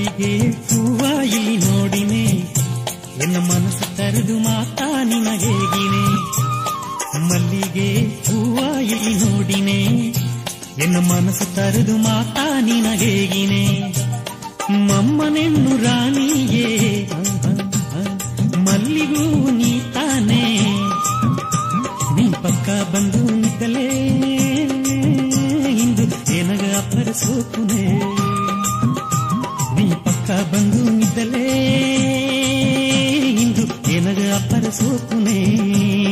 ಮಲ್ಲಿಗೆ ಹೂವ ಇಲ್ಲಿ ನೋಡಿನೆ ಎನ್ನ ಮನಸ್ಸು ತರೆದು ಮಾತಾ ನಿನ ಹೇಗಿನೆ ಮಲ್ಲಿಗೆ ಹೂವ ಇಲ್ಲಿ ನೋಡಿನೆ ಎನ್ನ ಮನಸ್ಸು ತರೆದು ಮಾತಾ ನಿನ ಹೇಗಿನೆ ಮಮ್ಮನೆನ್ನು ರಾಣಿಯೇ ಮಲ್ಲಿಗೂ ನೀ ತಾನೇ ನೀ ಪಕ್ಕ ಬಂದು ನಿದ್ದಲೇ ಇಂದು ಏನಗ ಅಪ್ಪರ ಸೋಪುನೆ ನೀ ಪಕ್ಕ ಬಂದು ನಿದ್ದಲೇ ಇಂದು ಏನಗ ಅಪ್ಪರ ಸೋಪುನೆ